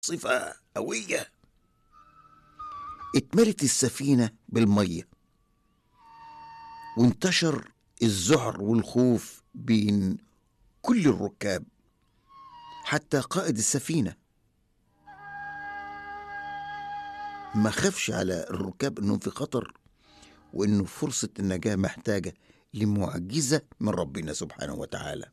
عاصفة قوية اتملت السفينة بالمية وانتشر الذعر والخوف بين كل الركاب حتى قائد السفينة ما خافش على الركاب انهم في خطر وانه فرصة النجاة محتاجة لمعجزة من ربنا سبحانه وتعالى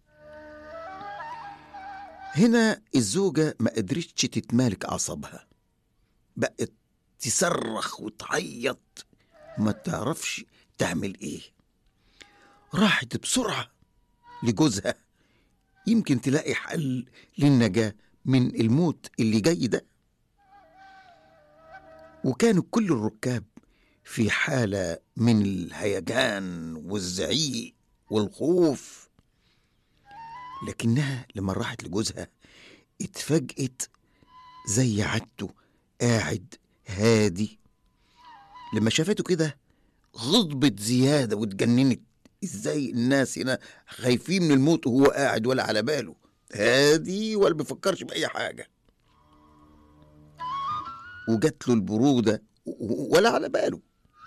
هنا الزوجة ما قدرتش تتمالك أعصابها بقت تصرخ وتعيط ما تعرفش تعمل ايه راحت بسرعة لجوزها يمكن تلاقي حل للنجاة من الموت اللي جاي ده وكانوا كل الركاب في حالة من الهيجان والزعيق والخوف لكنها لما راحت لجوزها اتفاجئت زي عادته قاعد هادي لما شافته كده غضبت زيادة واتجننت ازاي الناس هنا خايفين من الموت وهو قاعد ولا على باله هادي ولا بيفكرش بأي حاجة وجات له البرودة ولا على باله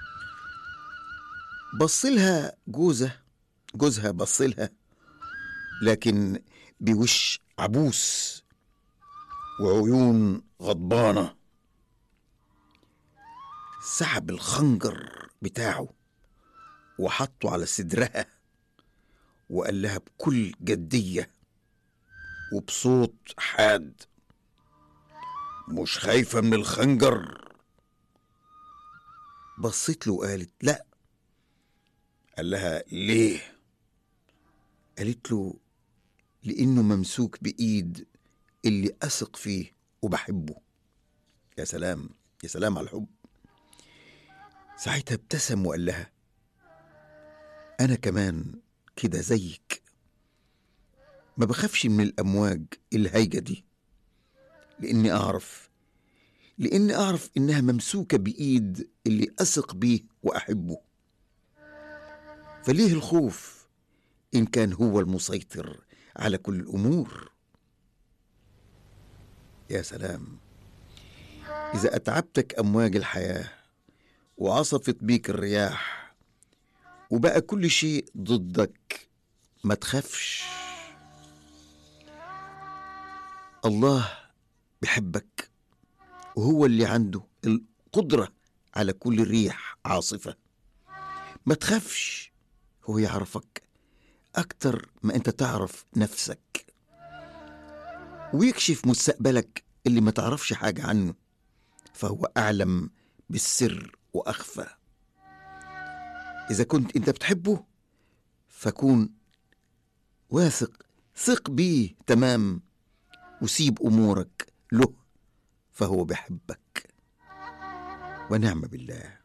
بصلها جوزة جوزها بصلها لكن بوش عبوس وعيون غضبانة سحب الخنجر بتاعه وحطه على صدرها وقال لها بكل جدية وبصوت حاد مش خايفة من الخنجر بصيت له وقالت لا قال لها ليه قالت له لانه ممسوك بايد اللي اثق فيه وبحبه يا سلام يا سلام على الحب ساعتها ابتسم وقال لها انا كمان كده زيك ما بخافش من الامواج الهايجه دي لاني اعرف لاني اعرف انها ممسوكه بايد اللي اثق بيه واحبه فليه الخوف ان كان هو المسيطر على كل الامور يا سلام اذا اتعبتك امواج الحياه وعصفت بيك الرياح وبقى كل شيء ضدك ما تخافش الله بيحبك وهو اللي عنده القدرة على كل ريح عاصفة ما تخافش هو يعرفك أكتر ما أنت تعرف نفسك ويكشف مستقبلك اللي ما تعرفش حاجة عنه فهو أعلم بالسر وأخفى إذا كنت أنت بتحبه فكون واثق ثق بيه تمام وسيب أمورك له فهو بيحبك ونعم بالله